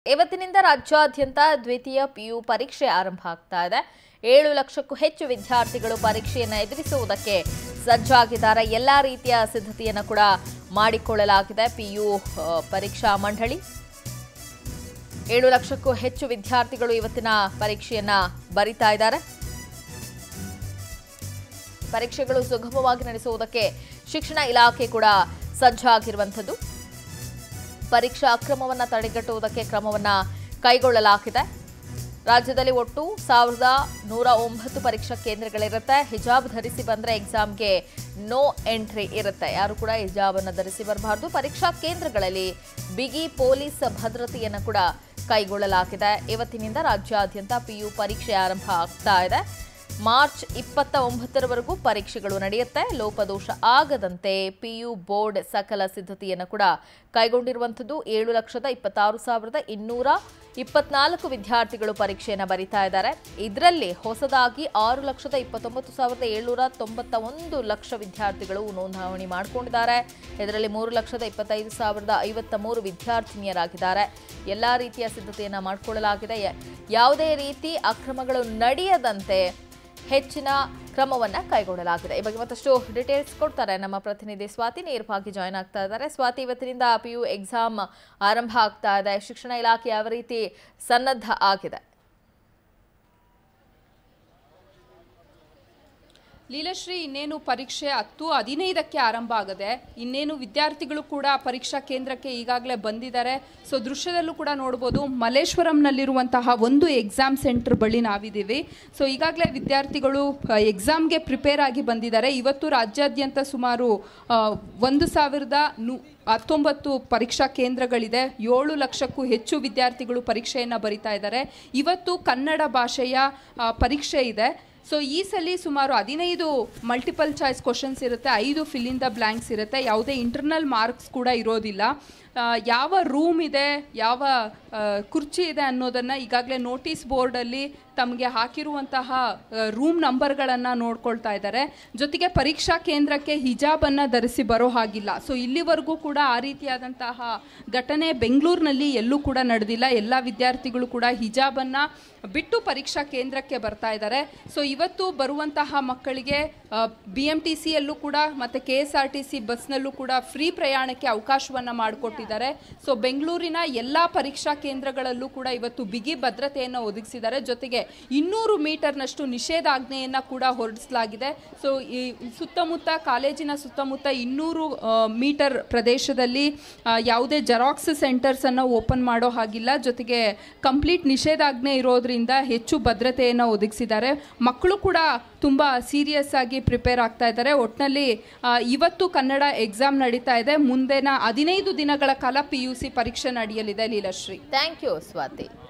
ಇವತ್ತಿನಿಂದ ರಾಜ್ಯಾದ್ಯಂತ ದ್ವಿತೀಯ ಪಿಯು ಪರೀಕ್ಷೆ ಆರಂಭ ಆಗ್ತಾ ಇದೆ ಏಳು ಲಕ್ಷಕ್ಕೂ ಹೆಚ್ಚು ವಿದ್ಯಾರ್ಥಿಗಳು ಪರೀಕ್ಷೆಯನ್ನು ಎದುರಿಸುವುದಕ್ಕೆ ಸಜ್ಜಾಗಿದ್ದಾರೆ ಎಲ್ಲ ರೀತಿಯ ಸಿದ್ಧತೆಯನ್ನು ಕೂಡ ಮಾಡಿಕೊಳ್ಳಲಾಗಿದೆ ಪಿಯು ಪರೀಕ್ಷಾ ಮಂಡಳಿ ಏಳು ಲಕ್ಷಕ್ಕೂ ಹೆಚ್ಚು ವಿದ್ಯಾರ್ಥಿಗಳು ಇವತ್ತಿನ ಪರೀಕ್ಷೆಯನ್ನ ಬರಿತಾ ಇದ್ದಾರೆ ಪರೀಕ್ಷೆಗಳು ಸುಗಮವಾಗಿ ನಡೆಸುವುದಕ್ಕೆ ಶಿಕ್ಷಣ ಇಲಾಖೆ ಕೂಡ ಸಜ್ಜಾಗಿರುವಂಥದ್ದು ಪರೀಕ್ಷಾ ಅಕ್ರಮವನ್ನು ತಡೆಗಟ್ಟುವುದಕ್ಕೆ ಕ್ರಮವನ್ನು ಕೈಗೊಳ್ಳಲಾಗಿದೆ ರಾಜ್ಯದಲ್ಲಿ ಒಟ್ಟು ಸಾವಿರದ ನೂರ ಒಂಬತ್ತು ಪರೀಕ್ಷಾ ಕೇಂದ್ರಗಳಿರುತ್ತೆ ಹಿಜಾಬ್ ಧರಿಸಿ ಬಂದರೆ ಎಕ್ಸಾಮ್ಗೆ ನೋ ಎಂಟ್ರಿ ಇರುತ್ತೆ ಯಾರು ಕೂಡ ಹಿಜಾಬನ್ನು ಧರಿಸಿ ಬರಬಾರ್ದು ಪರೀಕ್ಷಾ ಕೇಂದ್ರಗಳಲ್ಲಿ ಬಿಗಿ ಪೊಲೀಸ್ ಭದ್ರತೆಯನ್ನು ಕೂಡ ಕೈಗೊಳ್ಳಲಾಗಿದೆ ಇವತ್ತಿನಿಂದ ರಾಜ್ಯಾದ್ಯಂತ ಪಿಯು ಪರೀಕ್ಷೆ ಆರಂಭ ಆಗ್ತಾ ಇದೆ ಮಾರ್ಚ್ ಇಪ್ಪತ್ತ ಒಂಬತ್ತರವರೆಗೂ ಪರೀಕ್ಷೆಗಳು ನಡೆಯುತ್ತೆ ಲೋಪದೋಷ ಆಗದಂತೆ ಪಿಯು ಬೋರ್ಡ್ ಸಕಲ ಸಿದ್ಧತೆಯನ್ನು ಕೂಡ ಕೈಗೊಂಡಿರುವಂಥದ್ದು ಏಳು ಲಕ್ಷದ ಇಪ್ಪತ್ತಾರು ಸಾವಿರದ ಇನ್ನೂರ ಇಪ್ಪತ್ನಾಲ್ಕು ವಿದ್ಯಾರ್ಥಿಗಳು ಪರೀಕ್ಷೆಯನ್ನು ಬರಿತಾ ಇದ್ದಾರೆ ಇದರಲ್ಲಿ ಹೊಸದಾಗಿ ಆರು ಲಕ್ಷದ ಇಪ್ಪತ್ತೊಂಬತ್ತು ಸಾವಿರದ ಏಳ್ನೂರ ತೊಂಬತ್ತ ಒಂದು ಲಕ್ಷ ವಿದ್ಯಾರ್ಥಿಗಳು ನೋಂದಣಿ ಮಾಡಿಕೊಂಡಿದ್ದಾರೆ ಇದರಲ್ಲಿ ಮೂರು ಲಕ್ಷದ ಇಪ್ಪತ್ತೈದು ಸಾವಿರದ ಐವತ್ತ ಮೂರು ವಿದ್ಯಾರ್ಥಿನಿಯರಾಗಿದ್ದಾರೆ ಎಲ್ಲ ರೀತಿಯ ಸಿದ್ಧತೆಯನ್ನು ಮಾಡಿಕೊಳ್ಳಲಾಗಿದೆ ಯ- ಯಾವುದೇ ರೀತಿ ಅಕ್ರಮಗಳು ನಡೆಯದಂತೆ ಹೆಚ್ಚಿನ ಕ್ರಮವನ್ನ ಕೈಗೊಳ್ಳಲಾಗಿದೆ ಈ ಬಗ್ಗೆ ಮತ್ತಷ್ಟು ಡೀಟೇಲ್ಸ್ ಕೊಡ್ತಾರೆ ನಮ್ಮ ಪ್ರತಿನಿಧಿ ಸ್ವಾತಿ ನೇರವಾಗಿ ಜಾಯ್ನ್ ಆಗ್ತಾ ಇದ್ದಾರೆ ಸ್ವಾತಿ ಇವತ್ತಿನಿಂದ ಪಿ ಯು ಎಕ್ಸಾಮ್ ಆರಂಭ ಆಗ್ತಾ ಇದೆ ಶಿಕ್ಷಣ ಇಲಾಖೆ ಯಾವ ರೀತಿ ಸನ್ನದ್ಧ ಆಗಿದೆ ಲೀಲಶ್ರೀ ಇನ್ನೇನು ಪರೀಕ್ಷೆ ಹತ್ತು ಹದಿನೈದಕ್ಕೆ ಆರಂಭ ಆಗದೆ ಇನ್ನೇನು ವಿದ್ಯಾರ್ಥಿಗಳು ಕೂಡ ಪರೀಕ್ಷಾ ಕೇಂದ್ರಕ್ಕೆ ಈಗಾಗಲೇ ಬಂದಿದ್ದಾರೆ ಸೊ ದೃಶ್ಯದಲ್ಲೂ ಕೂಡ ನೋಡ್ಬೋದು ಮಲ್ಲೇಶ್ವರಂನಲ್ಲಿರುವಂತಹ ಒಂದು ಎಕ್ಸಾಮ್ ಸೆಂಟರ್ ಬಳಿ ನಾವಿದ್ದೀವಿ ಸೊ ಈಗಾಗಲೇ ವಿದ್ಯಾರ್ಥಿಗಳು ಎಕ್ಸಾಮ್ಗೆ ಪ್ರಿಪೇರ್ ಆಗಿ ಬಂದಿದ್ದಾರೆ ಇವತ್ತು ರಾಜ್ಯಾದ್ಯಂತ ಸುಮಾರು ಆ, ಒಂದು ಸಾವಿರದ ನು ಹತ್ತೊಂಬತ್ತು ಪರೀಕ್ಷಾ ಕೇಂದ್ರಗಳಿದೆ ಏಳು ಲಕ್ಷಕ್ಕೂ ಹೆಚ್ಚು ವಿದ್ಯಾರ್ಥಿಗಳು ಪರೀಕ್ಷೆಯನ್ನು ಬರಿತಾ ಇದ್ದಾರೆ ಇವತ್ತು ಕನ್ನಡ ಭಾಷೆಯ ಆ, ಪರೀಕ್ಷೆ ಇದೆ ಸೊ ಈ ಸಲ ಸುಮಾರು ಹದಿನೈದು ಮಲ್ಟಿಪಲ್ ಚಾಯ್ಸ್ ಕ್ವಶನ್ಸ್ ಇರುತ್ತೆ ಐದು ಫಿಲ್ ಇನ್ ದ ಬ್ಲ್ಯಾಂಕ್ಸ್ ಇರುತ್ತೆ ಯಾವುದೇ ಇಂಟರ್ನಲ್ ಮಾರ್ಕ್ಸ್ ಕೂಡ ಇರೋದಿಲ್ಲ ಆ, ಯಾವ ರೂಮ್ ಇದೆ ಯಾವ ಆ, ಕುರ್ಚಿ ಇದೆ ಅನ್ನೋದನ್ನು ಈಗಾಗಲೇ ನೋಟಿಸ್ ಬೋರ್ಡಲ್ಲಿ ತಮಗೆ ಹಾಕಿರುವಂತಹ ರೂಮ್ ನಂಬರ್ಗಳನ್ನು ನೋಡ್ಕೊಳ್ತಾ ಇದ್ದಾರೆ ಜೊತೆಗೆ ಪರೀಕ್ಷಾ ಕೇಂದ್ರಕ್ಕೆ ಹಿಜಾಬನ್ನು ಧರಿಸಿ ಬರೋ ಹಾಗಿಲ್ಲ ಸೊ ಇಲ್ಲಿವರೆಗೂ ಕೂಡ ಆ ರೀತಿಯಾದಂತಹ ಘಟನೆ ಬೆಂಗಳೂರಿನಲ್ಲಿ ಎಲ್ಲೂ ಕೂಡ ನಡೆದಿಲ್ಲ ಎಲ್ಲ ವಿದ್ಯಾರ್ಥಿಗಳು ಕೂಡ ಹಿಜಾಬನ್ನು ಬಿಟ್ಟು ಪರೀಕ್ಷಾ ಕೇಂದ್ರಕ್ಕೆ ಬರ್ತಾ ಇದ್ದಾರೆ ಸೊ ಇವತ್ತು ಬರುವಂತಹ ಮಕ್ಕಳಿಗೆ ಬಿ ಎಮ್ ಟಿ ಸಿಯಲ್ಲೂ ಕೂಡ ಮತ್ತು K S R T C ಬಸ್ನಲ್ಲೂ ಕೂಡ ಫ್ರೀ ಪ್ರಯಾಣಕ್ಕೆ ಅವಕಾಶವನ್ನು ಮಾಡಿಕೊಟ್ಟಿದ್ದಾರೆ ಸೊ ಬೆಂಗಳೂರಿನ ಎಲ್ಲ ಪರೀಕ್ಷಾ ಕೇಂದ್ರಗಳಲ್ಲೂ ಕೂಡ ಇವತ್ತು ಬಿಗಿ ಭದ್ರತೆಯನ್ನು ಒದಗಿಸಿದ್ದಾರೆ ಜೊತೆಗೆ ಇನ್ನೂರು ಮೀಟರ್ನಷ್ಟು ನಿಷೇಧಾಜ್ಞೆಯನ್ನು ಕೂಡ ಹೊರಡಿಸಲಾಗಿದೆ ಸೊ ಈ ಸುತ್ತಮುತ್ತ ಕಾಲೇಜಿನ ಸುತ್ತಮುತ್ತ ಇನ್ನೂರು ಆ, ಮೀಟರ್ ಪ್ರದೇಶದಲ್ಲಿ ಆ, ಯಾವುದೇ ಜೆರಾಕ್ಸ್ ಸೆಂಟರ್ಸನ್ನು ಓಪನ್ ಮಾಡೋ ಹಾಗಿಲ್ಲ ಜೊತೆಗೆ ಕಂಪ್ಲೀಟ್ ನಿಷೇಧಾಜ್ಞೆ ಇರೋದ್ರಿಂದ ಹೆಚ್ಚು ಭದ್ರತೆಯನ್ನು ಒದಗಿಸಿದ್ದಾರೆ ಮಕ್ಕಳು ಕೂಡ ತುಂಬ ಸೀರಿಯಸ್ ಆಗಿ ಪ್ರಿಪೇರ್ ಆಗ್ತಾ ಇದ್ದಾರೆ ಒಟ್ಟಿನಲ್ಲಿ ಆ, ಇವತ್ತು ಕನ್ನಡ ಎಕ್ಸಾಮ್ ನಡೀತಾ ಇದೆ ಮುಂದಿನ ಹದಿನೈದು ದಿನಗಳ ಕಾಲ ಪಿ ಯು ಸಿ ಪರೀಕ್ಷೆ ನಡೆಯಲಿದೆ ಲೀಲಶ್ರೀ ಥ್ಯಾಂಕ್ ಯು ಸ್ವಾತಿ